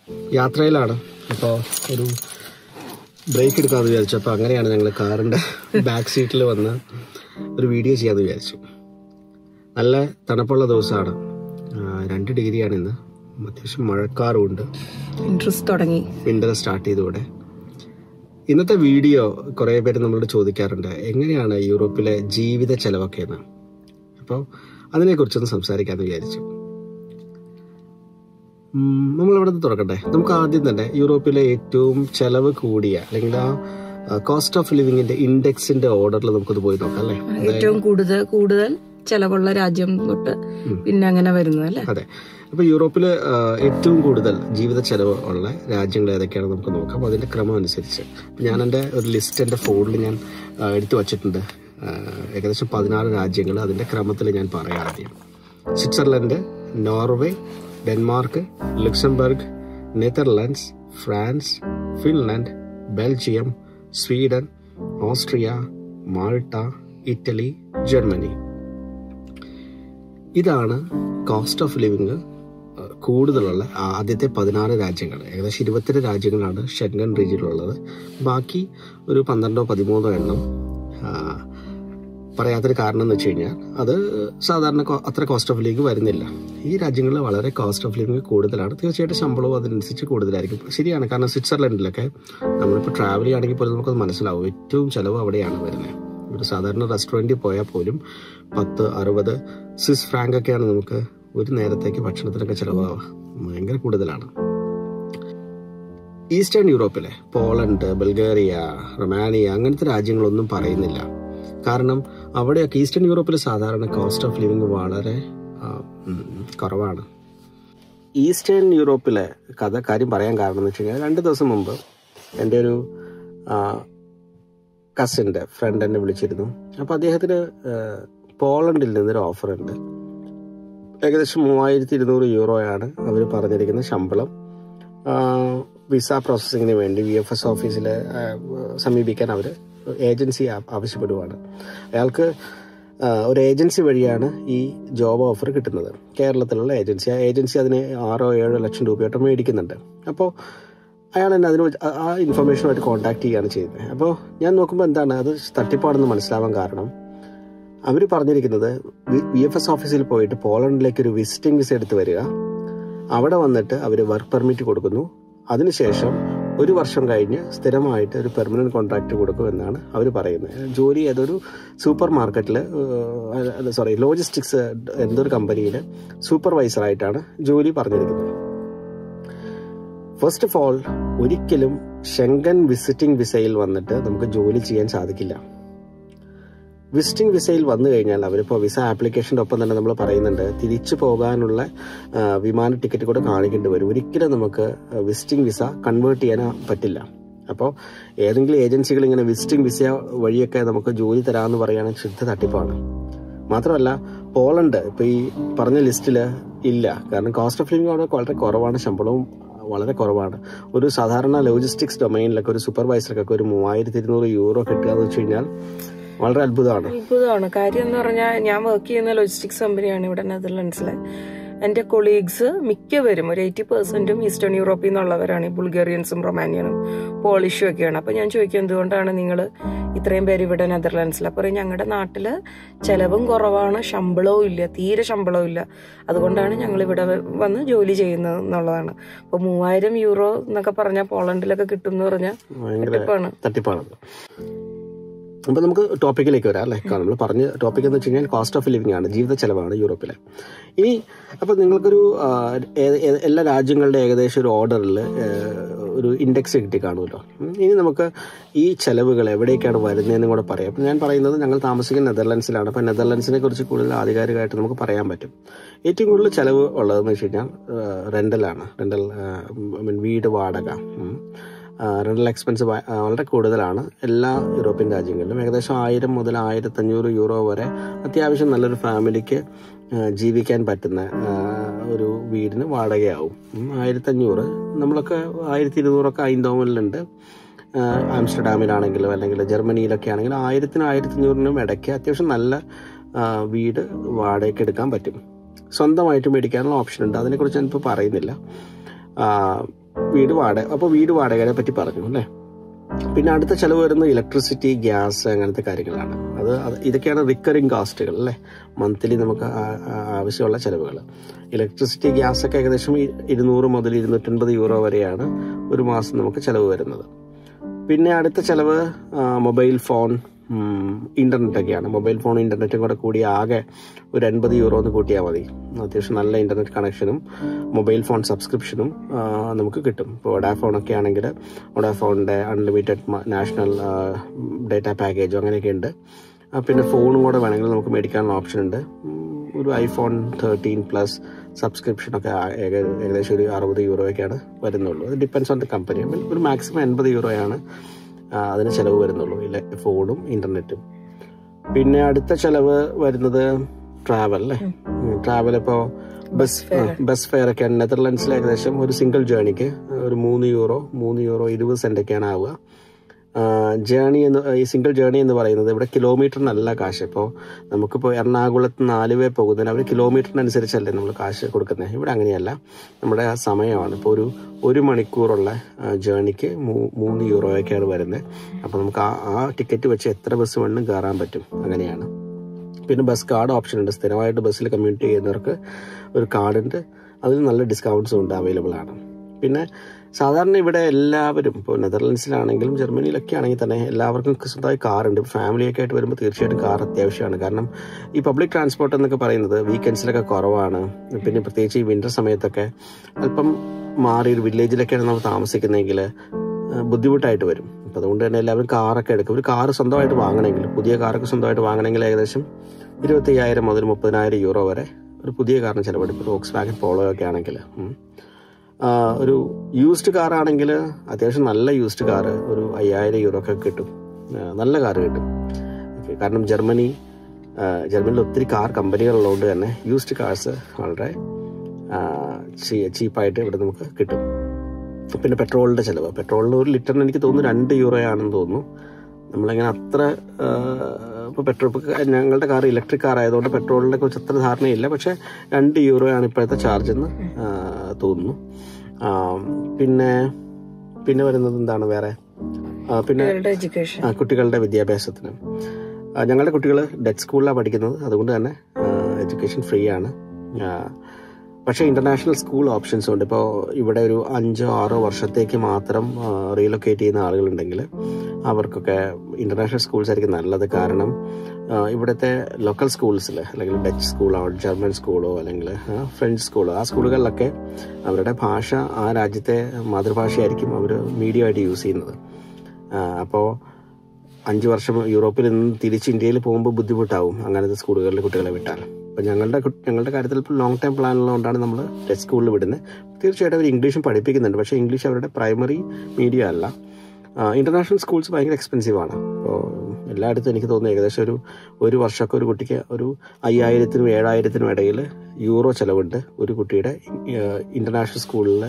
യാത്രയിലാണ് അപ്പോൾ ഒരു ബ്രേക്ക് എടുക്കാമെന്ന് വിചാരിച്ചു അപ്പോൾ അങ്ങനെയാണ് ഞങ്ങൾ കാറിൻ്റെ ബാക്ക് സീറ്റിൽ വന്ന് ഒരു വീഡിയോ ചെയ്യാമെന്ന് വിചാരിച്ചു നല്ല തണുപ്പുള്ള ദിവസമാണ് ആ, രണ്ട് ഡിഗ്രിയാണ് ഇന്ന് അത്യാവശ്യം മഴക്കാറുമുണ്ട് ഇൻട്രസ്റ്റ് തുടങ്ങി വിന്റർ സ്റ്റാർട്ട് ചെയ്തൂടെ ഇന്നത്തെ വീഡിയോ കുറേ പേര് നമ്മളോട് ചോദിക്കാറുണ്ട് എങ്ങനെയാണ് യൂറോപ്പിലെ ജീവിത ചെലവൊക്കെ എന്ന് അപ്പോൾ അതിനെക്കുറിച്ചൊന്ന് സംസാരിക്കാമെന്ന് വിചാരിച്ചു ഉം, നമ്മൾ ഇവിടെ നിന്ന് തുറക്കട്ടെ നമുക്ക് ആദ്യം തന്നെ യൂറോപ്പിലെ ഏറ്റവും ചെലവ് കൂടിയ അല്ലെങ്കിൽ ആ കോസ്റ്റ് ഓഫ് ലിവിങ്ങിന്റെ ഇൻഡെക്സിന്റെ ഓർഡറിൽ നമുക്കത് പോയി നോക്കാം അല്ലേ ഏറ്റവും കൂടുതൽ കൂടുതൽ ചെലവുള്ള രാജ്യം തൊട്ട് പിന്നെ അങ്ങനെ വരുന്നത് അല്ലേ അതെ അപ്പൊ യൂറോപ്പിൽ ഏറ്റവും കൂടുതൽ ജീവിത ചെലവ് ഉള്ള രാജ്യങ്ങൾ ഏതൊക്കെയാണെന്ന് നമുക്ക് നോക്കാം അതിന്റെ ക്രമം അനുസരിച്ച് അപ്പൊ ഞാൻ എൻ്റെ ഒരു ലിസ്റ്റ് എൻ്റെ ഫോണിൽ ഞാൻ ആ, എടുത്തു വച്ചിട്ടുണ്ട് ആ, ഏകദേശം പതിനാറ് രാജ്യങ്ങൾ അതിന്റെ ക്രമത്തിൽ ഞാൻ പറയാം ആദ്യം Switzerland Norway Denmark Luxembourg Netherlands France Finland Belgium Sweden Austria Malta Italy Germany ഇതാണ് കോസ്റ്റ് ഓഫ് ലിവിങ് കൂടുതലുള്ള ആദ്യത്തെ പതിനാറ് രാജ്യങ്ങൾ ഏകദേശം ഇരുപത്തെട്ട് രാജ്യങ്ങളാണ് ഷെൻഗൻ റീജിയനിലുള്ളത് ബാക്കി ഒരു പന്ത്രണ്ടോ പതിമൂന്നോ എണ്ണം ആ, പറയാത്തൊരു കാരണം എന്ന് വെച്ച് കഴിഞ്ഞാൽ അത് സാധാരണ കോ- അത്ര കോസ്റ്റ് ഓഫ് ലിവിങ് വരുന്നില്ല ഈ രാജ്യങ്ങളിൽ വളരെ കോസ്റ്റ് ഓഫ് ലിവിങ് കൂടുതലാണ് തീർച്ചയായിട്ടും ശമ്പളവും അതിനനുസരിച്ച് കൂടുതലായിരിക്കും ശരിയാണ് കാരണം സ്വിറ്റ്സർലൻഡിലൊക്കെ നമ്മളിപ്പോൾ ട്രാവൽ ചെയ്യുകയാണെങ്കിൽ പോലും നമുക്കത് മനസ്സിലാവും ഏറ്റവും ചിലവ് അവിടെയാണ് വരുന്നത് ഒരു സാധാരണ റെസ്റ്റോറൻറ്റിൽ പോയാൽ പോലും പത്ത് അറുപത് സ്വിസ് ഫ്രാങ്ക് ഒക്കെയാണ് നമുക്ക് ഒരു നേരത്തേക്ക് ഭക്ഷണത്തിനൊക്കെ ചിലവാവുക ഭയങ്കര കൂടുതലാണ് ഈസ്റ്റേൺ യൂറോപ്പിലെ പോളണ്ട് ബൾഗേറിയ റൊമാനിയ അങ്ങനത്തെ രാജ്യങ്ങളൊന്നും പറയുന്നില്ല കാരണം അവിടെയൊക്കെ ഈസ്റ്റേൺ യൂറോപ്പിൽ സാധാരണ കോസ്റ്റ് ഓഫ് ലിവിങ് വളരെ ആ, ഉം, കുറവാണ് ഈസ്റ്റേൺ യൂറോപ്പിലെ കഥ കാര്യം പറയാൻ കാരണം എന്ന് വെച്ച് കഴിഞ്ഞാൽ രണ്ട് ദിവസം മുമ്പ് എൻ്റെ ഒരു ആ, കസിൻ്റെ ഫ്രണ്ട് എന്നെ വിളിച്ചിരുന്നു അപ്പോൾ അദ്ദേഹത്തിന് ആ, പോളണ്ടിൽ നിന്നൊരു ഓഫർ ഉണ്ട് ഏകദേശം മൂവായിരത്തി ഇരുന്നൂറ് യൂറോയാണ് അവർ പറഞ്ഞിരിക്കുന്ന ശമ്പളം ആ, വിസ പ്രോസസ്സിങ്ങിന് വേണ്ടി വി എഫ് എസ് ഓഫീസിൽ സമീപിക്കാൻ അവർ ഏജൻസി ആ- ആവശ്യപ്പെടുവാണ് അയാൾക്ക് ആ, ഒരു ഏജൻസി വഴിയാണ് ഈ ജോബ് ഓഫർ കിട്ടുന്നത് കേരളത്തിലുള്ള ഏജൻസി ആ ഏജൻസി അതിന് ആറോ ഏഴോ ലക്ഷം രൂപയോട്ട് മേടിക്കുന്നുണ്ട് അപ്പോൾ അയാൾ എന്നെ അതിന് വെച്ച് ആ- ആ ഇൻഫർമേഷനുമായിട്ട് കോൺടാക്ട് ചെയ്യുകയാണ് ചെയ്യുന്നത് അപ്പോൾ ഞാൻ നോക്കുമ്പോൾ എന്താണ് അത് തട്ടിപ്പാണെന്ന് മനസ്സിലാവാൻ കാരണം അവർ പറഞ്ഞിരിക്കുന്നത് വി എഫ് എസ് ഓഫീസിൽ പോയിട്ട് പോളണ്ടിലേക്ക് ഒരു വിസിറ്റിംഗ് വിസ എടുത്ത് വരിക അവിടെ വന്നിട്ട് അവർ വർക്ക് പെർമിറ്റ് കൊടുക്കുന്നു അതിനുശേഷം ഒരു വർഷം കഴിഞ്ഞ് സ്ഥിരമായിട്ട് ഒരു പെർമനന്റ് കോൺട്രാക്ട് കൊടുക്കും എന്നാണ് അവർ പറയുന്നത് ജോലി ഏതൊരു സൂപ്പർ മാർക്കറ്റിൽ സോറി ലോജിസ്റ്റിക്സ് എന്തൊരു കമ്പനിയിൽ സൂപ്പർവൈസറായിട്ടാണ് ജോലി പറഞ്ഞിരിക്കുന്നത് ഫസ്റ്റ് ഓഫ് ഓൾ ഒരിക്കലും ഷെങ്കൻ വിസിറ്റിംഗ് വിസയിൽ വന്നിട്ട് നമുക്ക് ജോലി ചെയ്യാൻ സാധിക്കില്ല വിസിറ്റിംഗ് വിസയിൽ വന്നു കഴിഞ്ഞാൽ അവരിപ്പോൾ വിസ ആപ്ലിക്കേഷൻ്റെ ഒപ്പം തന്നെ നമ്മൾ പറയുന്നുണ്ട് തിരിച്ചു പോകാനുള്ള ആ, വിമാന ടിക്കറ്റ് കൂടെ കാണിക്കേണ്ടി വരും ഒരിക്കലും നമുക്ക് വിസിറ്റിംഗ് വിസ കൺവേർട്ട് ചെയ്യാൻ പറ്റില്ല അപ്പോൾ ഏതെങ്കിലും ഏജൻസികൾ ഇങ്ങനെ വിസിറ്റിംഗ് വിസ വഴിയൊക്കെ നമുക്ക് ജോലി തരാമെന്ന് പറയുകയാണെങ്കിൽ ശുദ്ധ തട്ടിപ്പാണ് മാത്രമല്ല പോളണ്ട് ഇപ്പോൾ ഈ പറഞ്ഞ ലിസ്റ്റിൽ ഇല്ല കാരണം കോസ്റ്റ് ഓഫ് ലിവിംഗ് അവിടെ വളരെ കുറവാണ് ശമ്പളവും വളരെ കുറവാണ് ഒരു സാധാരണ ലോജിസ്റ്റിക്സ് ഡൊമൈനിലൊക്കെ ഒരു സൂപ്പർവൈസർക്കൊക്കെ ഒരു മൂവായിരത്തി ഇരുന്നൂറ് യൂറോ കിട്ടുക എന്ന് വെച്ച് കഴിഞ്ഞാൽ വളരെ അത്ഭുതമാണ് അത്ഭുതമാണ് കാര്യം എന്ന് പറഞ്ഞാൽ ഞാൻ വർക്ക് ചെയ്യുന്ന ലോജിസ്റ്റിക്സ് കമ്പനിയാണ് ഇവിടെ നെതർലൻഡ്സിലെ എൻ്റെ കൊളീഗ്സ് മിക്കവരും ഒരു എയ്റ്റി പെർസെന്റും ഈസ്റ്റേൺ യൂറോപ്പിൽ നിന്നുള്ളവരാണ് ഈ ബുൾഗേറിയൻസും റൊമാനിയനും പോളിഷും ഒക്കെയാണ് അപ്പൊ ഞാൻ ചോദിക്കും എന്തുകൊണ്ടാണ് നിങ്ങൾ ഇത്രയും പേര് ഇവിടെ നെതർലാൻഡ്സിൽ അപ്പോൾ ഞങ്ങളുടെ നാട്ടില് ചെലവും കുറവാണ് ശമ്പളവും ഇല്ല തീരെ ശമ്പളവും ഇല്ല അതുകൊണ്ടാണ് ഞങ്ങൾ ഇവിടെ വന്ന് ജോലി ചെയ്യുന്നത് എന്നുള്ളതാണ് അപ്പൊ മൂവായിരം യൂറോ എന്നൊക്കെ പറഞ്ഞാൽ പോളണ്ടിലൊക്കെ കിട്ടും എന്ന് പറഞ്ഞാൽ ഭയങ്കര തട്ടിപ്പാണ് തട്ടിപ്പാണത് അപ്പൊ നമുക്ക് ടോപ്പിക്കിലേക്ക് വരാം അല്ലേ നമ്മൾ പറഞ്ഞ ടോപ്പിക് എന്ന് വെച്ച് കഴിഞ്ഞാൽ കോസ്റ്റ് ഓഫ് ലിവിംഗ് ആണ് ജീവിത ചെലവാണ് യൂറോപ്പിലെ ഇനി അപ്പൊ നിങ്ങൾക്കൊരു ആ, ഏ- ഏ- എല്ലാ രാജ്യങ്ങളുടെ ഏകദേശം ഒരു ഓർഡറിൽ ഒരു ഇൻഡെക്സ് കിട്ടി കാണുമല്ലോ ഉം. ഇനി നമുക്ക് ഈ ചെലവുകൾ എവിടേക്കാണ് വരുന്നതെന്നും കൂടെ പറയാം അപ്പം ഞാൻ പറയുന്നത് ഞങ്ങൾ താമസിക്കുന്ന നെതർലൻഡ്സിലാണ് അപ്പം നെതർലൻഡ്സിനെ കുറിച്ച് കൂടുതൽ ആധികാരികമായിട്ട് നമുക്ക് പറയാൻ പറ്റും ഏറ്റവും കൂടുതൽ ചെലവ് ഉള്ളതെന്ന് വെച്ച് കഴിഞ്ഞാൽ റെൻ്റലാണ് റെൻ്റൽ ഐ മീൻ വീട് വാടക ഉം. റെൻ്റൽ എക്സ്പെൻസ് വളരെ കൂടുതലാണ് എല്ലാ യൂറോപ്യൻ രാജ്യങ്ങളിലും ഏകദേശം ആയിരം മുതൽ ആയിരത്തഞ്ഞൂറ് യൂറോ വരെ അത്യാവശ്യം നല്ലൊരു ഫാമിലിക്ക് ആ, ജീവിക്കാൻ പറ്റുന്ന ആ, ഒരു വീടിന് വാടകയാവും ഉം, ആയിരത്തഞ്ഞൂറ് നമ്മളൊക്കെ ആയിരത്തി ഇരുന്നൂറൊക്കെ ഐന്തോമലിലുണ്ട് ആംസ്റ്റർഡാമിലാണെങ്കിലും അല്ലെങ്കിൽ ജർമ്മനിയിലൊക്കെ ആണെങ്കിലും ആയിരത്തിനും ആയിരത്തഞ്ഞൂറിനും ഇടയ്ക്ക് അത്യാവശ്യം നല്ല ആ, വീട് വാടകയ്ക്ക് എടുക്കാൻ പറ്റും സ്വന്തമായിട്ട് മേടിക്കാനുള്ള ഓപ്ഷൻ ഉണ്ട് അതിനെക്കുറിച്ച് ഞാനിപ്പോൾ പറയുന്നില്ല ആ, വീട് വാടക അപ്പോൾ വീട് വാടകയെ പറ്റി പറഞ്ഞു അല്ലേ പിന്നെ അടുത്ത ചെലവ് വരുന്നത് ഇലക്ട്രിസിറ്റി ഗ്യാസ് അങ്ങനത്തെ കാര്യങ്ങളാണ് അത് അത് ഇതൊക്കെയാണ് റിക്കറിങ് കാസ്റ്റുകൾ അല്ലേ മന്ത്ലി നമുക്ക് ആ- ആ- ആവശ്യമുള്ള ചെലവുകൾ ഇലക്ട്രിസിറ്റി ഗ്യാസ് ഒക്കെ ഏകദേശം ഇ- ഇരുന്നൂറ് മുതൽ ഇരുന്നൂറ്റൻപത് യൂറോ വരെയാണ് ഒരു മാസം നമുക്ക് ചെലവ് വരുന്നത് പിന്നെ അടുത്ത ചെലവ് ആ, മൊബൈൽ ഫോൺ ഇന്റർനെറ്റ് ഒക്കെയാണ് മൊബൈൽ ഫോൺ ഇന്റർനെറ്റും കൂടെ കൂടി ആകെ ഒരു എൺപത് യൂറോ എന്ന് കൂട്ടിയാൽ മതി അത്യാവശ്യം നല്ല ഇന്റർനെറ്റ് കണക്ഷനും മൊബൈൽ ഫോൺ സബ്സ്ക്രിപ്ഷനും ആ, നമുക്ക് കിട്ടും ഇപ്പോൾ വൊഡാഫോൺ ഒക്കെ ആണെങ്കിൽ വൊഡാഫോണിൻ്റെ അൺലിമിറ്റഡ് നാഷണൽ ഡേറ്റ പാക്കേജും അങ്ങനെയൊക്കെ ഉണ്ട് ആ, പിന്നെ ഫോണും കൂടെ വേണമെങ്കിൽ നമുക്ക് മേടിക്കാനുള്ള ഓപ്ഷൻ ഉണ്ട് ഉം, ഒരു ഐഫോൺ തേർട്ടീൻ പ്ലസ് സബ്സ്ക്രിപ്ഷൻ ഒക്കെ ആ- ഏക- ഏകദേശം ഒരു അറുപത് യൂറോയൊക്കെയാണ് വരുന്നുള്ളൂ അത് ഡിപ്പെൻസ് ഓൺ ദ കമ്പനി ഒരു മാക്സിമം എൺപത് യൂറോയാണ് ആ, അതിന് ചിലവ് വരുന്നുള്ളൂ ഇല്ല ഫോണും ഇന്റർനെറ്റും പിന്നെ അടുത്ത ചെലവ് വരുന്നത് ട്രാവൽ അല്ലേ ട്രാവൽ ഇപ്പോൾ ബസ് ബസ് ഫെയർ ഒക്കെ നെതർലൻഡ്സിൽ ഏകദേശം ഒരു സിംഗിൾ ജേണിക്ക് ഒരു മൂന്ന് യൂറോ മൂന്ന് യൂറോ ഇരുപത് സെന്റ് ഒക്കെയാണ് ആവുക ജേണി എന്ന് ഈ സിംഗിൾ ജേണി എന്ന് പറയുന്നത് ഇവിടെ കിലോമീറ്ററിനല്ല കാശ് ഇപ്പോൾ നമുക്കിപ്പോൾ എറണാകുളത്ത് നാലുവേ പോകുന്നതിന് അവർ കിലോമീറ്ററിനനുസരിച്ചല്ലേ നമ്മൾ കാശ് കൊടുക്കുന്നത് ഇവിടെ അങ്ങനെയല്ല നമ്മുടെ ആ സമയമാണ് ഇപ്പോൾ ഒരു ഒരു മണിക്കൂറുള്ള ജേണിക്ക് മൂന്ന് യൂറോയൊക്കെയാണ് വരുന്നത് അപ്പോൾ നമുക്ക് ആ ആ ടിക്കറ്റ് വെച്ച് എത്ര ബസ് വേണമെങ്കിലും കയറാൻ പറ്റും അങ്ങനെയാണ് പിന്നെ ബസ് കാർഡ് ഓപ്ഷൻ ഉണ്ട് സ്ഥിരമായിട്ട് ബസ്സിൽ കമ്മ്യൂണിറ്റ് ചെയ്യുന്നവർക്ക് ഒരു കാർഡുണ്ട് അതിൽ നല്ല ഡിസ്കൗണ്ട്സും ഉണ്ട് അവൈലബിൾ ആണ് പിന്നെ സാധാരണ ഇവിടെ എല്ലാവരും ഇപ്പോൾ നെതർലൻഡ്സിലാണെങ്കിലും ജർമ്മനിയിലൊക്കെ ആണെങ്കിൽ തന്നെ എല്ലാവർക്കും സ്വന്തമായി കാറുണ്ട് ഫാമിലിയൊക്കെ ആയിട്ട് വരുമ്പോൾ തീർച്ചയായിട്ടും കാർ അത്യാവശ്യമാണ് കാരണം ഈ പബ്ലിക് ട്രാൻസ്പോർട്ട് എന്നൊക്കെ പറയുന്നത് വീക്കെൻഡ്സിലൊക്കെ കുറവാണ് പിന്നെ പ്രത്യേകിച്ച് ഈ വിന്റർ സമയത്തൊക്കെ അല്പം മാറി ഒരു വില്ലേജിലൊക്കെയാണ് നമ്മൾ താമസിക്കുന്നതെങ്കിൽ ബുദ്ധിമുട്ടായിട്ട് വരും അപ്പം അതുകൊണ്ട് തന്നെ എല്ലാവരും കാറൊക്കെ എടുക്കും ഒരു കാറ് സ്വന്തമായിട്ട് വാങ്ങണമെങ്കിൽ പുതിയ കാറൊക്കെ സ്വന്തമായിട്ട് വാങ്ങണമെങ്കിൽ ഏകദേശം ഇരുപത്തി അയ്യായിരം മുതൽ മുപ്പതിനായിരം യൂറോ വരെ ഒരു പുതിയ കാറിന് ചിലവെടുക്കും ഇപ്പോൾ വോക്സ് വാഗൻ പോളോ ഒക്കെ ആണെങ്കിൽ ഉം. ആ, ഒരു യൂസ്ഡ് കാർ ആണെങ്കിൽ അത്യാവശ്യം നല്ല യൂസ്ഡ് കാർ ഒരു അയ്യായിരം യൂറോ ഒക്കെ കിട്ടും ആ, നല്ല കാർ കിട്ടും ഓക്കെ, കാരണം ജർമ്മനി ആ, ജർമ്മനിയിൽ ഒത്തിരി കാർ കമ്പനികളുള്ളതുകൊണ്ട് തന്നെ യൂസ്ഡ് കാർസ് വളരെ ചീപ്പായിട്ട് ഇവിടെ നമുക്ക് കിട്ടും പിന്നെ പെട്രോളിൻ്റെ ചിലവ് പെട്രോളിന് ഒരു ലിറ്ററിന് എനിക്ക് തോന്നുന്നു രണ്ട് യൂറോ ആണെന്ന് തോന്നുന്നു നമ്മളങ്ങനെ അത്ര ഇപ്പോൾ പെട്രോൾ ഇപ്പോൾ ഞങ്ങളുടെ കാർ ഇലക്ട്രിക് കാർ ആയതുകൊണ്ട് പെട്രോളിനെ കുറിച്ച് അത്ര ധാരണയില്ല പക്ഷേ രണ്ട് യൂറോ ആണ് ഇപ്പോഴത്തെ ചാർജ് എന്ന് ആ, തോന്നുന്നു ആ, പിന്നെ പിന്നെ വരുന്നത് എന്താണ് വേറെ ആ, പിന്നെ കുട്ടികളുടെ എഡ്യൂക്കേഷൻ ആ, കുട്ടികളുടെ വിദ്യാഭ്യാസത്തിന് ആ, ഞങ്ങളുടെ കുട്ടികൾ ഡെറ്റ് സ്കൂളിലാണ് പഠിക്കുന്നത് അതുകൊണ്ട് തന്നെ എഡ്യൂക്കേഷൻ ഫ്രീ ആണ് ആ, പക്ഷേ ഇന്റർനാഷണൽ സ്കൂൾ ഓപ്ഷൻസ് ഉണ്ട് ഇപ്പോൾ ഇവിടെ ഒരു അഞ്ചോ ആറോ വർഷത്തേക്ക് മാത്രം റീലൊക്കേറ്റ് ചെയ്യുന്ന ആളുകളുണ്ടെങ്കിൽ അവർക്കൊക്കെ ഇന്റർനാഷണൽ സ്കൂൾസ് ആയിരിക്കും നല്ലത് കാരണം ആ, ഇവിടുത്തെ ലോക്കൽ സ്കൂൾസിൽ അല്ലെങ്കിൽ ഡച്ച് സ്കൂളോ ജർമ്മൻ സ്കൂളോ അല്ലെങ്കിൽ ആ, ഫ്രഞ്ച് സ്കൂളോ ആ സ്കൂളുകളിലൊക്കെ അവരുടെ ഭാഷ ആ രാജ്യത്തെ മാതൃഭാഷയായിരിക്കും അവർ മീഡിയം ആയിട്ട് യൂസ് ചെയ്യുന്നത് അപ്പോൾ അഞ്ച് വർഷം യൂറോപ്പിൽ നിന്ന് തിരിച്ച് ഇന്ത്യയിൽ പോകുമ്പോൾ ബുദ്ധിമുട്ടാവും അങ്ങനത്തെ സ്കൂളുകളിൽ കുട്ടികളെ വിട്ടാൽ അപ്പം ഞങ്ങളുടെ കു- ഞങ്ങളുടെ കാര്യത്തിൽ ഇപ്പോൾ ലോങ് ടൈം പ്ലാൻ ഉള്ളതുകൊണ്ടാണ് നമ്മൾ ടെസ്റ്റ് സ്കൂളിൽ വിടുന്നത് തീർച്ചയായിട്ടും അവർ ഇംഗ്ലീഷും പഠിപ്പിക്കുന്നുണ്ട് പക്ഷേ ഇംഗ്ലീഷ് അവരുടെ പ്രൈമറി മീഡിയം അല്ല ഇന്റർനാഷണൽ സ്കൂൾസ് ഭയങ്കര എക്സ്പെൻസീവ് ആണ് അപ്പോൾ എല്ലായിടത്തും എനിക്ക് തോന്നുന്നു ഏകദേശം ഒരു ഒരു വർഷമൊക്കെ ഒരു കുട്ടിക്ക് ഒരു അയ്യായിരത്തിനും ഏഴായിരത്തിനും ഇടയിൽ യൂറോ ചിലവുണ്ട് ഒരു കുട്ടിയുടെ ഇന്റർനാഷണൽ സ്കൂളിലെ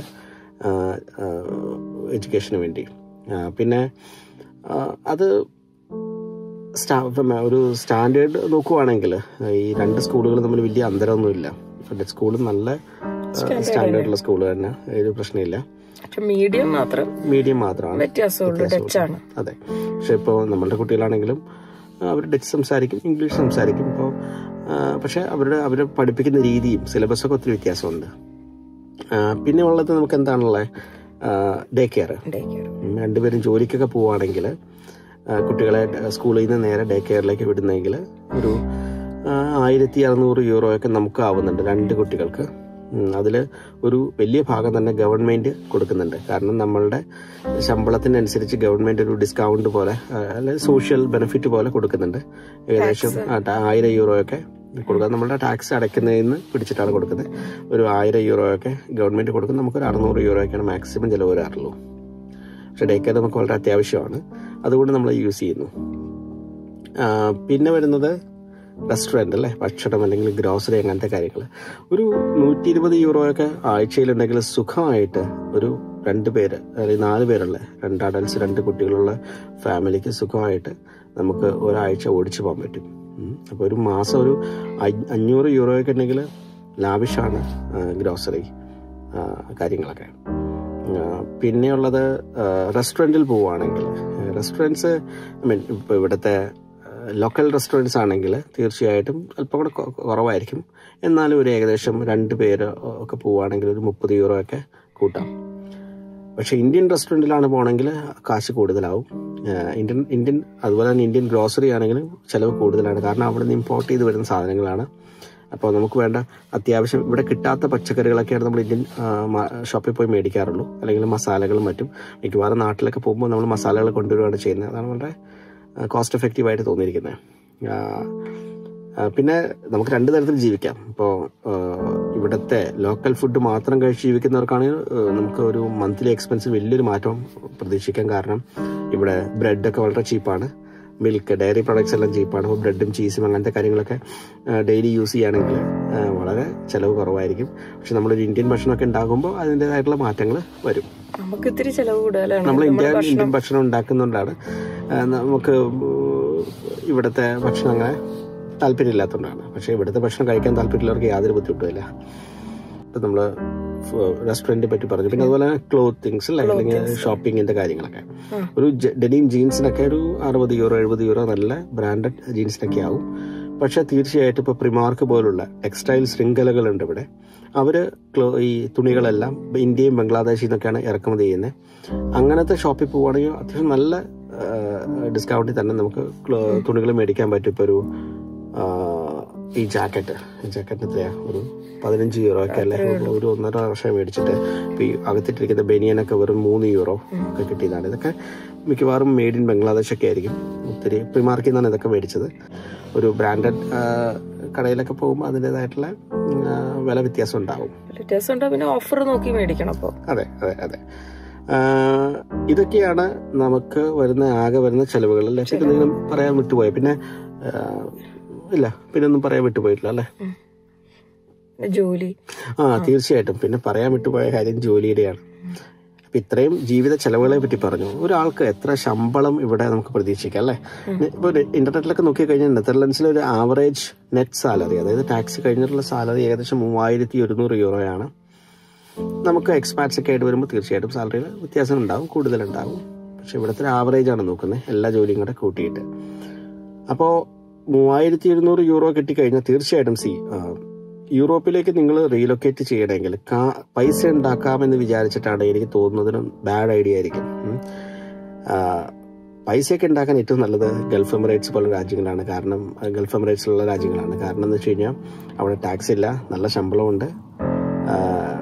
എഡ്യൂക്കേഷന് വേണ്ടി ആ, പിന്നെ ആ, അത് സ്റ്റാ ഇപ്പം ഒരു സ്റ്റാൻഡേർഡ് നോക്കുവാണെങ്കിൽ ഈ രണ്ട് സ്കൂളുകൾ തമ്മിൽ വലിയ അന്തരമൊന്നുമില്ല ഡച്ച് സ്കൂളും നല്ല സ്റ്റാൻഡേർഡുള്ള സ്കൂൾ തന്നെ ഒരു പ്രശ്നമില്ല പക്ഷെ മീഡിയം മാത്രം മീഡിയം മാത്രമാണ് വ്യത്യാസമുള്ളൂ ഡച്ചാണ് അതെ പക്ഷെ ഇപ്പോൾ നമ്മളുടെ കുട്ടികളാണെങ്കിലും അവർ ഡച്ച് സംസാരിക്കും ഇംഗ്ലീഷ് സംസാരിക്കും ഇപ്പോൾ പക്ഷെ അവരുടെ അവർ പഠിപ്പിക്കുന്ന രീതിയും സിലബസൊക്കെ ഒത്തിരി വ്യത്യാസമുണ്ട് ആ, പിന്നെ ഉള്ളത് നമുക്ക് എന്താണുള്ളത് ഡേ കെയർ ഉം, രണ്ടുപേരും ജോലിക്കൊക്കെ പോവുകയാണെങ്കിൽ കുട്ടികളെ ഡ- സ്കൂളിൽ നിന്ന് നേരെ ഡേ കെയറിലേക്ക് വിടുന്നെങ്കിൽ ഒരു ആ, ആയിരത്തി അറുന്നൂറ് യൂറോ ഒക്കെ നമുക്ക് ആവുന്നുണ്ട് രണ്ട് കുട്ടികൾക്ക് അതിൽ ഒരു വലിയ ഭാഗം തന്നെ ഗവൺമെന്റ് കൊടുക്കുന്നുണ്ട് കാരണം നമ്മളുടെ ശമ്പളത്തിനനുസരിച്ച് ഗവൺമെന്റ് ഒരു ഡിസ്കൗണ്ട് പോലെ ആ, അല്ലെങ്കിൽ സോഷ്യൽ ബെനിഫിറ്റ് പോലെ കൊടുക്കുന്നുണ്ട് ഏകദേശം ആ, ടാ- ആയിരം യൂറോ ഒക്കെ കൊടുക്കുക നമ്മളുടെ ടാക്സ് അടയ്ക്കുന്നതിൽ നിന്ന് പിടിച്ചിട്ടാണ് കൊടുക്കുന്നത് ഒരു ആയിരം യൂറോ ഒക്കെ ഗവൺമെന്റ് കൊടുക്കും നമുക്കൊരു അറുന്നൂറ് യൂറോ ഒക്കെയാണ് മാക്സിമം ചിലവ് വരാറുള്ളൂ പക്ഷെ ഡേ കെയർ നമുക്ക് വളരെ അത്യാവശ്യമാണ് അതുകൊണ്ട് നമ്മൾ യൂസ് ചെയ്യുന്നു ആ, പിന്നെ വരുന്നത് റെസ്റ്റോറൻറ്റ് അല്ലേ ഭക്ഷണം അല്ലെങ്കിൽ ഗ്രോസറി അങ്ങനത്തെ കാര്യങ്ങൾ ഒരു നൂറ്റി ഇരുപത് യൂറോ ഒക്കെ ആഴ്ചയിലുണ്ടെങ്കിൽ സുഖമായിട്ട് ഒരു രണ്ട് പേര് അല്ലെങ്കിൽ നാല് പേരുള്ള രണ്ട് അഡൽസ് രണ്ട് കുട്ടികളുള്ള ഫാമിലിക്ക് സുഖമായിട്ട് നമുക്ക് ഒരാഴ്ച ഓടിച്ചു പോകാൻ പറ്റും അപ്പോൾ ഒരു മാസം ഒരു അഞ്ഞ- അഞ്ഞൂറ് യൂറോ ഒക്കെ ഉണ്ടെങ്കിൽ ലാവിഷാണ് ഗ്രോസറി കാര്യങ്ങളൊക്കെ പിന്നെയുള്ളത് റെസ്റ്റോറൻറ്റിൽ പോവുകയാണെങ്കിൽ റെസ്റ്റോറൻറ്റ്സ് ഐ മീൻ ഇപ്പോൾ ഇവിടുത്തെ ലോക്കൽ റെസ്റ്റോറൻറ്റ്സ് ആണെങ്കിൽ തീർച്ചയായിട്ടും അല്പം കൂടെ കൊ- കുറവായിരിക്കും എന്നാലും ഒരു ഏകദേശം രണ്ട് പേര് ഒക്കെ പോവുകയാണെങ്കിൽ ഒരു മുപ്പത് യൂറോ ഒക്കെ കൂട്ടാം പക്ഷേ ഇന്ത്യൻ റെസ്റ്റോറൻറ്റിലാണ് പോകണമെങ്കിൽ കാശ് കൂടുതലാവും ഏഹ് ഇന്ത്യൻ ഇന്ത്യൻ അതുപോലെ തന്നെ ഇന്ത്യൻ ഗ്രോസറി ആണെങ്കിലും ചിലവ് കൂടുതലാണ് കാരണം അവിടെ നിന്ന് ഇമ്പോർട്ട് ചെയ്ത് വരുന്ന സാധനങ്ങളാണ് അപ്പോൾ നമുക്ക് വേണ്ട അത്യാവശ്യം ഇവിടെ കിട്ടാത്ത പച്ചക്കറികളൊക്കെയാണ് നമ്മൾ ഇന്ത്യൻ ആ, മ- ഷോപ്പിൽ പോയി മേടിക്കാറുള്ളൂ അല്ലെങ്കിൽ മസാലകളും മറ്റും മിക്കവാറും നാട്ടിലൊക്കെ പോകുമ്പോൾ നമ്മൾ മസാലകൾ കൊണ്ടുവരികയാണ് ചെയ്യുന്നത് അതാണ് വളരെ കോസ്റ്റ് എഫക്റ്റീവായിട്ട് തോന്നിയിരിക്കുന്നത് ആ, ആ, പിന്നെ നമുക്ക് രണ്ട് തരത്തിൽ ജീവിക്കാം ഇപ്പോൾ ഇവിടുത്തെ ലോക്കൽ ഫുഡ് മാത്രം കഴിച്ച് ജീവിക്കുന്നവർക്കാണെങ്കിൽ ആ, നമുക്ക് ഒരു മന്ത്ലി എക്സ്പെൻസ് വലിയൊരു മാറ്റം പ്രതീക്ഷിക്കാം കാരണം ഇവിടെ ബ്രെഡൊക്കെ വളരെ ചീപ്പാണ് മിൽക്ക് ഡയറി പ്രൊഡക്ട്സ് എല്ലാം ചീപ്പാണ് അപ്പോൾ ബ്രെഡും ചീസും അങ്ങനത്തെ കാര്യങ്ങളൊക്കെ ഡെയിലി യൂസ് ചെയ്യുകയാണെങ്കിൽ ആ, വളരെ ചിലവ് കുറവായിരിക്കും പക്ഷെ നമ്മളൊരു ഇന്ത്യൻ ഭക്ഷണമൊക്കെ ഉണ്ടാകുമ്പോൾ അതിൻ്റെതായിട്ടുള്ള മാറ്റങ്ങൾ വരും നമുക്ക് ഇത്തിരി ചെലവ് കൂടുതലാണ് നമ്മൾ ഇന്ത്യ നമ്മുടെ ഇന്ത്യൻ ഭക്ഷണം ഉണ്ടാക്കുന്നതുകൊണ്ടാണ് ആ, നമുക്ക് ഇവിടുത്തെ ഭക്ഷണം അങ്ങനെ താല്പര്യമില്ലാത്തതുകൊണ്ടാണ് പക്ഷേ ഇവിടുത്തെ ഭക്ഷണം കഴിക്കാൻ താല്പര്യമുള്ളവർക്ക് യാതൊരു ബുദ്ധിമുട്ടുമില്ല ഇപ്പം നമ്മൾ റെസ്റ്റോറൻറ്റിനെ പറ്റി പറഞ്ഞു പിന്നെ അതുപോലെ ക്ലോത്തിങ്സ് അല്ലേ അല്ലെങ്കിൽ ഷോപ്പിങ്ങിന്റെ കാര്യങ്ങളൊക്കെ ഉം. ഒരു ഡെനിം ജീൻസിനൊക്കെ ഒരു അറുപത് യൂറോ എഴുപത് യൂറോ നല്ല ബ്രാൻഡഡ് ജീൻസിനൊക്കെ ആവും പക്ഷെ തീർച്ചയായിട്ടും ഇപ്പോൾ പ്രിമാർക്ക് പോലുള്ള ടെക്സ്റ്റൈൽ ശൃംഖലകളുണ്ട് ഇവിടെ അവർ ഈ തുണികളെല്ലാം ഇന്ത്യയും ബംഗ്ലാദേശിൽ നിന്നൊക്കെയാണ് ഇറക്കുമതി ചെയ്യുന്നത് അങ്ങനത്തെ ഷോപ്പിൽ പോവുകയാണെങ്കിൽ അത്യാവശ്യം നല്ല ഡിസ്കൗണ്ടിൽ തന്നെ നമുക്ക് തുണികൾ മേടിക്കാൻ പറ്റും ഇപ്പോൾ ഒരു ആ, ഈ ജാക്കറ്റ് ഈ ജാക്കറ്റ് എത്രയാ ഒരു പതിനഞ്ച് യൂറോ ഒക്കെ അല്ലേ ഒരു ഒന്നര വർഷം മേടിച്ചിട്ട് ഇപ്പോൾ ഈ അകത്തിട്ടിരിക്കുന്ന ബനിയനൊക്കെ വെറും മൂന്ന് യൂറോ ഒക്കെ കിട്ടിയതാണ് ഇതൊക്കെ മിക്കവാറും മെയ്ഡ് ഇൻ ബംഗ്ലാദേശ് ഒക്കെ ആയിരിക്കും ഒത്തിരി പ്രിമാർക്കിൽ നിന്നാണ് ഇതൊക്കെ മേടിച്ചത് ഒരു ബ്രാൻഡഡ് കടയിലൊക്കെ പോകുമ്പോൾ അതിൻ്റെതായിട്ടുള്ള ആ, വില വ്യത്യാസം ഉണ്ടാവും വ്യത്യാസം ഉണ്ടോ പിന്നെ ഓഫർ നോക്കി മേടിക്കണം അപ്പോൾ അതെ അതെ അതെ ആ, ഇതൊക്കെയാണ് നമുക്ക് വരുന്ന ആകെ വരുന്ന ചെലവുകൾ അല്ലേ പിന്നെ എന്തെങ്കിലും പറയാൻ വിട്ടുപോയ പിന്നെ ആ, ഇല്ല പിന്നെ ഒന്നും പറയാൻ വിട്ടുപോയിട്ടില്ല അല്ലേ ജോലി ആ തീർച്ചയായിട്ടും പിന്നെ പറയാൻ വിട്ടുപോയ കാര്യം ജോലിയുടെയാണ് അപ്പൊ ഇത്രയും ജീവിത ചെലവുകളെ പറ്റി പറഞ്ഞു ഒരാൾക്ക് എത്ര ശമ്പളം ഇവിടെ നമുക്ക് പ്രതീക്ഷിക്കാം അല്ലേ ഇപ്പൊ ഇന്റർനെറ്റിലൊക്കെ നോക്കി കഴിഞ്ഞാൽ നെതർലൻഡ്സിലെ ഒരു ആവറേജ് നെറ്റ് സാലറി അതായത് ടാക്സ് കഴിഞ്ഞിട്ടുള്ള സാലറി ഏകദേശം മൂവായിരത്തി ഒരുന്നൂറ് യൂറോയാണ് നമുക്ക് എക്സ്പാറ്റ്സ് ഒക്കെ ആയിട്ട് വരുമ്പോൾ തീർച്ചയായിട്ടും സാലറിയിൽ വ്യത്യാസം ഉണ്ടാവും കൂടുതലുണ്ടാവും പക്ഷെ ഇവിടുത്തെ ആവറേജ് ആണ് നോക്കുന്നത് എല്ലാ ജോലിയും കൂടെ കൂട്ടിയിട്ട് അപ്പോൾ മൂവായിരത്തി എഴുന്നൂറ് യൂറോ കിട്ടിക്കഴിഞ്ഞാൽ തീർച്ചയായിട്ടും സി യൂറോപ്പിലേക്ക് നിങ്ങൾ റീലൊക്കേറ്റ് ചെയ്യണമെങ്കിൽ കാ- പൈസ ഉണ്ടാക്കാമെന്ന് വിചാരിച്ചിട്ടാണ് എനിക്ക് തോന്നുന്നതിന് ബാഡ് ഐഡിയ ആയിരിക്കും ഉം. ആ, പൈസയൊക്കെ ഉണ്ടാക്കാൻ ഏറ്റവും നല്ലത് ഗൾഫ് എമിറേറ്റ്സ് പോലുള്ള രാജ്യങ്ങളാണ് കാരണം ആ, ഗൾഫ് എമിറേറ്റ്സിലുള്ള രാജ്യങ്ങളാണ് കാരണം എന്ന് വെച്ച് കഴിഞ്ഞാൽ അവിടെ ടാക്സ് ഇല്ല നല്ല ശമ്പളമുണ്ട് ആ,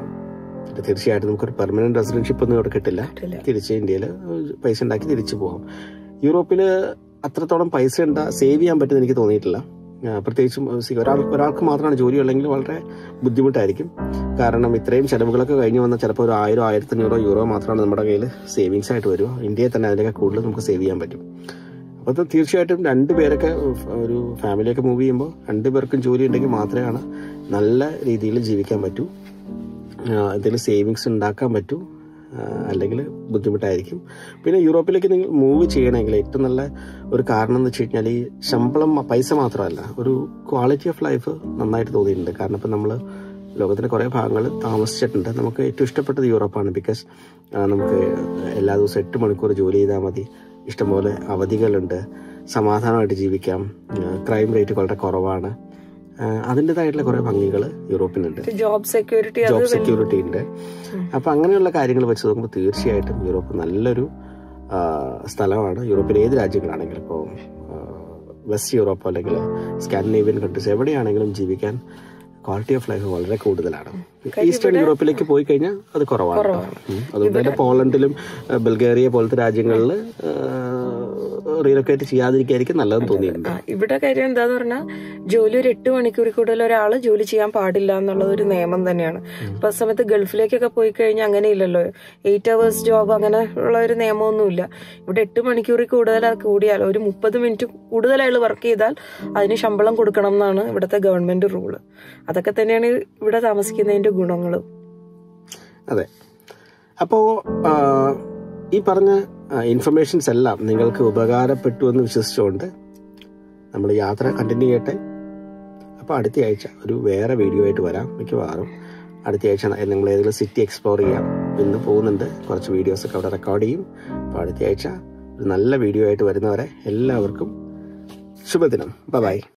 പിന്നെ തീർച്ചയായിട്ടും നമുക്കൊരു പെർമനന്റ് റെസിഡൻഷിപ്പ് ഒന്നും ഇവിടെ കിട്ടില്ല കിട്ടില്ല. തിരിച്ച് ഇന്ത്യയിൽ പൈസ ഉണ്ടാക്കി തിരിച്ചു പോകാം യൂറോപ്പിൽ അത്രത്തോളം പൈസ ഉണ്ടാ സേവ് ചെയ്യാൻ പറ്റുമെന്ന് എനിക്ക് തോന്നിയിട്ടില്ല ആ, പ്രത്യേകിച്ചും സി, ഒരാൾ ഒരാൾക്ക് മാത്രമാണ് ജോലി ഉള്ളെങ്കിൽ വളരെ ബുദ്ധിമുട്ടായിരിക്കും കാരണം ഇത്രയും ചെലവുകളൊക്കെ കഴിഞ്ഞ് വന്നാൽ ചിലപ്പോൾ ഒരു ആയിരം ആയിരത്തഞ്ഞൂറോ യൂറോ മാത്രമാണ് നമ്മുടെ കയ്യിൽ സേവിങ്സ് ആയിട്ട് വരിക ഇന്ത്യയിൽ തന്നെ അതിനൊക്കെ കൂടുതൽ നമുക്ക് സേവ് ചെയ്യാൻ പറ്റും അപ്പോൾ അത് തീർച്ചയായിട്ടും രണ്ട് പേരൊക്കെ ഒരു ഫാമിലിയൊക്കെ മൂവ് ചെയ്യുമ്പോൾ രണ്ട് പേർക്കും ജോലി ഉണ്ടെങ്കിൽ മാത്രമാണ് നല്ല രീതിയിൽ ജീവിക്കാൻ പറ്റൂ എന്തെങ്കിലും സേവിങ്സ് ഉണ്ടാക്കാൻ പറ്റൂ ആ, അല്ലെങ്കിൽ ബുദ്ധിമുട്ടായിരിക്കും പിന്നെ യൂറോപ്പിലേക്ക് നിങ്ങൾ മൂവ് ചെയ്യണമെങ്കിൽ ഏറ്റവും നല്ല ഒരു കാരണം എന്ന് വെച്ച് കഴിഞ്ഞാൽ ഈ ശമ്പളം പൈസ മാത്രമല്ല ഒരു ക്വാളിറ്റി ഓഫ് ലൈഫ് നന്നായിട്ട് തോന്നിയിട്ടുണ്ട് കാരണം ഇപ്പം നമ്മൾ ലോകത്തിൻ്റെ കുറേ ഭാഗങ്ങൾ താമസിച്ചിട്ടുണ്ട് നമുക്ക് ഏറ്റവും ഇഷ്ടപ്പെട്ടത് യൂറോപ്പാണ് ബിക്കോസ് നമുക്ക് എല്ലാ ദിവസവും എട്ട് മണിക്കൂർ ജോലി ചെയ്താൽ മതി ഇഷ്ടംപോലെ അവധികളുണ്ട് സമാധാനമായിട്ട് ജീവിക്കാം ക്രൈം റേറ്റ് വളരെ കുറവാണ് ആ, അതിൻ്റെതായിട്ടുള്ള കുറേ ഭംഗികൾ യൂറോപ്പിനുണ്ട് ജോബ് സെക്യൂരിറ്റി അത് ജോബ് സെക്യൂരിറ്റി ഉണ്ട് അപ്പൊ അങ്ങനെയുള്ള കാര്യങ്ങൾ വെച്ച് നോക്കുമ്പോൾ തീർച്ചയായിട്ടും യൂറോപ്പ് നല്ലൊരു ആ, സ്ഥലമാണ് യൂറോപ്പിലെ ഏത് രാജ്യങ്ങളാണെങ്കിലും ഇപ്പോൾ വെസ്റ്റ് യൂറോപ്പ് അല്ലെങ്കിൽ സ്കാൻഡിനേവിയൻ കൺട്രീസ് എവിടെയാണെങ്കിലും ജീവിക്കാൻ ക്വാളിറ്റി ഓഫ് ലൈഫ് വളരെ കൂടുതലാണ് ഈസ്റ്റേൺ യൂറോപ്പിലേക്ക് പോയി കഴിഞ്ഞാൽ അത് കുറവാണ് കേട്ടോ. ഉം. അതുകൊണ്ട് തന്നെ പോളണ്ടിലും ആ, ബൾഗേറിയ പോലത്തെ രാജ്യങ്ങളിൽ റീലൊക്കേറ്റ് ചെയ്യാതിരിക്കായിരിക്കും നല്ലതെന്ന് തോന്നിയിട്ടുണ്ട് ആ, ഇവിടെ കാര്യം എന്താന്ന് പറഞ്ഞാൽ ജോലി ഒരു എട്ട് മണിക്കൂർ കൂടുതൽ ഒരാൾ ജോലി ചെയ്യാൻ പാടില്ല എന്നുള്ളത് ഒരു നിയമം തന്നെയാണ് ഇപ്പൊ ആ സമയത്ത് ഗൾഫിലേക്കൊക്കെ പോയി കഴിഞ്ഞാൽ അങ്ങനെയില്ലല്ലോ എയ്റ്റ് അവേഴ്സ് ജോബ് അങ്ങനെ ഉള്ള ഒരു നിയമമൊന്നുമില്ല ഇവിടെ എട്ട് മണിക്കൂറിൽ കൂടുതൽ കൂടിയാൽ ഒരു മുപ്പത് മിനിറ്റ് കൂടുതൽ അയാൾ വർക്ക് ചെയ്താൽ അതിന് ശമ്പളം കൊടുക്കണം എന്നാണ് ഇവിടുത്തെ ഗവൺമെന്റ് റൂള് അതൊക്കെ തന്നെയാണ് ഇവിടെ താമസിക്കുന്നതിന്റെ ഗുണങ്ങളും അതെ അപ്പോൾ ഈ പറഞ്ഞ ഇൻഫർമേഷൻസ് എല്ലാം നിങ്ങൾക്ക് ഉപകാരപ്പെട്ടു എന്ന് വിശ്വസിച്ചുകൊണ്ട് നമ്മൾ യാത്ര കണ്ടിന്യൂ ചെയ്യട്ടെ അപ്പോൾ അടുത്ത ആഴ്ച ഒരു വേറെ വീഡിയോ ആയിട്ട് വരാം മിക്കവാറും അടുത്ത ആഴ്ച നിങ്ങൾ ഏതെങ്കിലും സിറ്റി എക്സ്പ്ലോർ ചെയ്യാം അപ്പോൾ ഇന്ന് പോകുന്നുണ്ട് കുറച്ച് വീഡിയോസൊക്കെ അവിടെ റെക്കോർഡ് ചെയ്യും അപ്പോൾ അടുത്ത ആഴ്ച ഒരു നല്ല വീഡിയോ ആയിട്ട് വരുന്നവരെ എല്ലാവർക്കും ശുഭദിനം ബൈ